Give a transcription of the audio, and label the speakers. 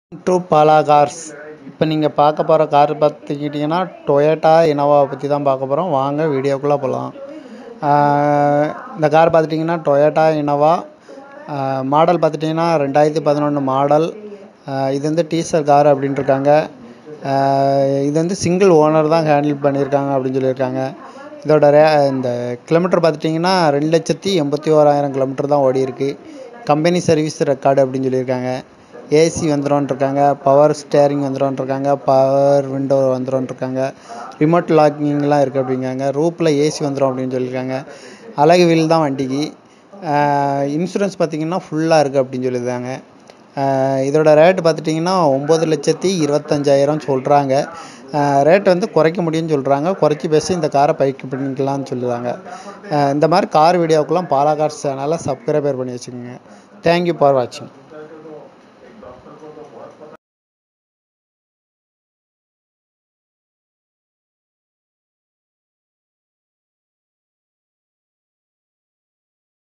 Speaker 1: to Bala cars இப்போ நீங்கள் பார்க்க போகிற கார் பார்த்துக்கிட்டிங்கன்னா டொயோட்டா இனோவாவை பற்றி தான் பார்க்க போகிறோம் வாங்க வீடியோக்குள்ளே போகலாம் இந்த கார் பார்த்துட்டிங்கன்னா டொயோட்டா இனோவா மாடல் பார்த்துட்டிங்கன்னா ரெண்டாயிரத்தி பதினொன்று மாடல் இது வந்து டீசர் கார் அப்படின்ட்டுருக்காங்க இது வந்து சிங்கிள் ஓனர் தான் ஹேண்டில் பண்ணியிருக்காங்க அப்படின்னு சொல்லியிருக்காங்க இதோட ரே இந்த கிலோமீட்டர் பார்த்துட்டிங்கன்னா ரெண்டு லட்சத்தி எண்பத்தி ஓராயிரம் கிலோமீட்டர் தான் ஓடிருக்கு கம்பெனி சர்வீஸ் ரெக்கார்டு அப்படின்னு சொல்லியிருக்காங்க ஏசி வந்துடும்ன்ட்ருக்காங்க பவர் ஸ்டேரிங் வந்துடும்ன்ட்ருக்காங்க பவர் விண்டோ வந்துடும்ன்ட்ருக்காங்க ரிமோட் லாக்கிங்லாம் இருக்குது அப்படிங்காங்க ரூப்பில் ஏசி வந்துடும் அப்படின்னு சொல்லியிருக்காங்க அழகு வீல் தான் வண்டிக்கு இன்சூரன்ஸ் பார்த்திங்கன்னா ஃபுல்லாக இருக்குது அப்படின்னு சொல்லியிருக்காங்க இதோட ரேட்டு பார்த்துட்டிங்கன்னா ஒம்பது லட்சத்தி இருபத்தஞ்சாயிரம் சொல்கிறாங்க ரேட் வந்து குறைக்க முடியும்னு சொல்கிறாங்க குறைச்சி பேசி இந்த காரை பைக் பண்ணிக்கலாம்னு சொல்லுறாங்க இந்த மாதிரி கார் வீடியோக்கெலாம் பாலா கார்ஸ் சேனலை சப்ஸ்கிரைபர் பண்ணி வச்சுக்கோங்க தேங்க்யூ ஃபார் வாட்சிங்